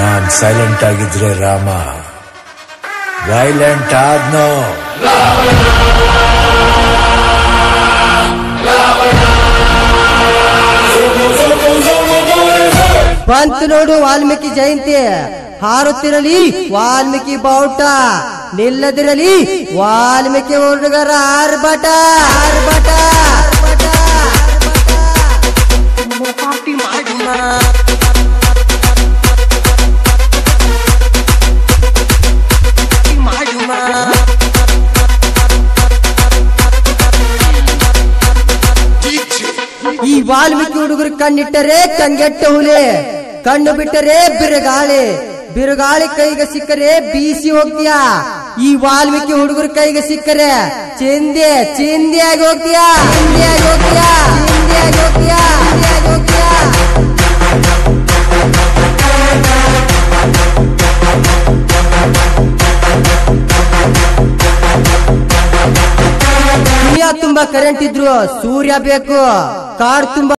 ನಾನ್ silent ಆಗಿದ್ರೆ Rama violent ಆದ್ನೋ ಬಂತು ನೋಡು ವಾಲ್ಮೀಕಿ ಜಯಂತಿ ಹಾರುತ್ತಿರಲಿ ವಾಲ್ಮೀಕಿ ಬಾವುಟ ನಿಲ್ಲದಿರಲಿ ವಾಲ್ಮೀಕಿ ಹುಡುಗರ ಆರ್ಭಟ ಆರ್ಭಟ ಈ ವಾಲ್ಮೀಕಿ ಹುಡುಗರು ಕಣ್ಣಿಟ್ಟರೆ ಕಂಗೆಟ್ಟ ಹುಲಿ ಕಣ್ಣು ಬಿಟ್ಟರೆ ಬಿರುಗಾಳಿ ಬಿರುಗಾಳಿ ಕೈಗೆ ಸಿಕ್ಕರೆ ಬೀಸಿ ಹೋಗ್ತೀಯಾ ಈ ವಾಲ್ಮೀಕಿ ಹುಡುಗರ ಕೈಗೆ ಸಿಕ್ಕರೆ ಚಿಂದೆ ಚಿಂದಿಯಾಗಿ ಹೋಗ್ತೀಯಾ ಚಿಂದಿಯಾಗಿ ಹೋಗ್ತೀಯಾ ಚಿಂದಿಯಾಗಿ ಹೋಗ್ತೀಯಾ ಚಿಂದಿಯಾಗಿ ಹೋಗ್ತೀಯಾ ದುನಿಯಾ ತುಂಬಾ ಕರೆಂಟ್ ಇದ್ರು ಸೂರ್ಯ ಬೇಕು ಕಾಡ್ ತುಂಬಾ